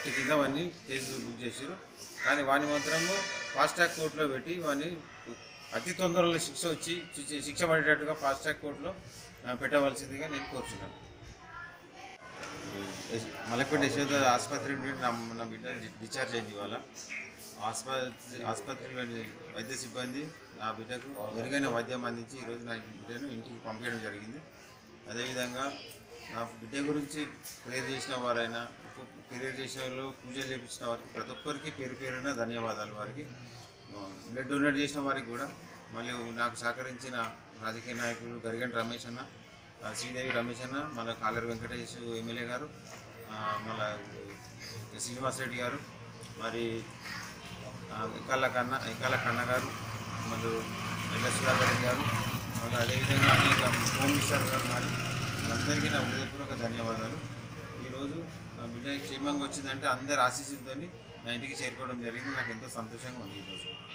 act కింద వాడిని case book చేశారు కానీ వాడిని మాత్రము ఫాస్ట్ ట్రాక్ కోర్టులో పెట్టి వాడిని అతి తొందరలో శిక్ష వచ్చి శిక్ష- శిక్ష పడేటట్టుగా ఫాస్ట్ ట్రాక్ కోర్టులో ఆ, పెట్టవలసిందిగా నేను కోరుచున్నాను యశ్- మలక్పేట యశోద ఆసుపత్రి నుండి నా నా బిడ్డ డిశ్చార్జ్ అయింది ఇవాళ ఆసుపత్రి ఆసుపత్రిలోని వైద్య సిబ్బంది నా బిడ్డకు మెరుగైన వైద్యం అందించి ఈరోజు నా బిడ్డను ఇంటికి పంపించడం జరిగింది అదేవిధంగా నా బిడ్డ గురించి ప్రేయర్ చేసిన వారైనా ప్రేయర్ చేసిన వాళ్ళు పూజలు చేపించిన వారికి ప్రతి ఒక్కరికి పేరు పేరున ధన్యవాదాలు వారికి బ్లడ్ డొనేట్ చేసిన వారికి కూడా మళ్ళీ నాకు సహకరించిన రాజకీయ నాయకులు గరిగంటి రమేష్ అన్న ఆ, శ్రీదేవి రమేష్ అన్న మన కాలర్ వెంకటేష్ ఎమ్మెల్యే గారు ఆ, మళ్ళా శ్రీనివాస్ రెడ్డి గారు మరి ఆ, ఇకాల కన్న ఇకాల కన్న గారు మరియు ఎల్ల సుధాకర్ రెడ్డి గారు మళ్ళీ అదేవిధంగా అనేక హోమ్ మినిస్టర్ గారు మరి అందరికీ నా హృదయపూర్వక ధన్యవాదాలు ఈరోజు నా బిడ్డ క్షేమంగా వచ్చిందంటే అందరి ఆశీస్సులతో నా ఇంటికి చేరుకోవడం జరిగింది నాకు ఎంతో సంతోషంగా ఉంది ఈరోజు